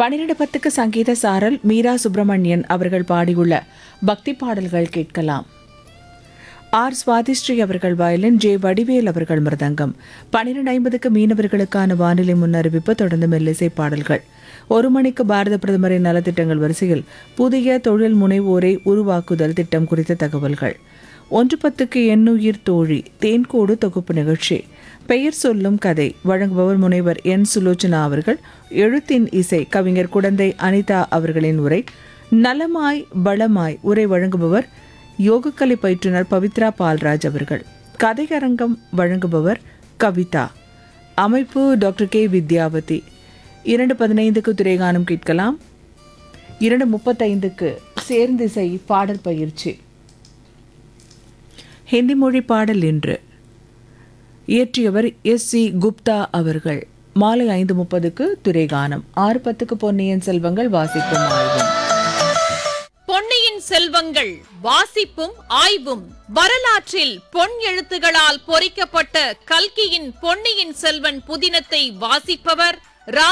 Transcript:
பன்னிரண்டு பத்துக்கு சங்கீத சாரல் மீரா சுப்பிரமணியன் அவர்கள் பாடியுள்ள பக்தி பாடல்கள் கேட்கலாம் ஆர் சுவாதிஸ்ரீ அவர்கள் வயலின் ஜே வடிவேல் அவர்கள் மிருதங்கம் பன்னிரண்டு ஐம்பதுக்கு மீனவர்களுக்கான வானிலை முன்னறிவிப்பு தொடர்ந்து மெல்லிசை பாடல்கள் ஒரு மணிக்கு பாரத பிரதமரின் நலத்திட்டங்கள் வரிசையில் புதிய தொழில் முனைவோரை உருவாக்குதல் திட்டம் குறித்த தகவல்கள் ஒன்று பத்துக்கு எண்ணுயிர் தோழி தேன்கோடு தொகுப்பு நிகழ்ச்சி பெயர் சொல்லும் கதை வழங்குபவர் முனைவர் என் சுலோச்சனா அவர்கள் எழுத்தின் இசை கவிஞர் குடந்தை அனிதா அவர்களின் உரை நலமாய் பலமாய் உரை வழங்குபவர் யோகக்கலை பயிற்றுனர் பவித்ரா பால்ராஜ் அவர்கள் கதையரங்கம் வழங்குபவர் கவிதா அமைப்பு டாக்டர் கே வித்யாவதி இரண்டு பதினைந்துக்கு திரைகானம் கேட்கலாம் இரண்டு முப்பத்தைந்துக்கு சேர்ந்திசை பாடல் பயிற்சி ஹிந்தி மொழி பாடல் இன்று இயற்றியவர் எஸ் சி குப்தா அவர்கள் மாலை ஐந்து முப்பதுக்கு துரைகானம் ஆறு பத்துக்கு பொன்னியின் செல்வங்கள் வாசிக்கும் ஆய்வும் பொன்னியின் செல்வங்கள் வாசிப்பும் ஆய்வும் வரலாற்றில் பொன் எழுத்துகளால் பொறிக்கப்பட்ட கல்கியின் பொன்னியின் செல்வன் புதினத்தை வாசிப்பவர் ராம்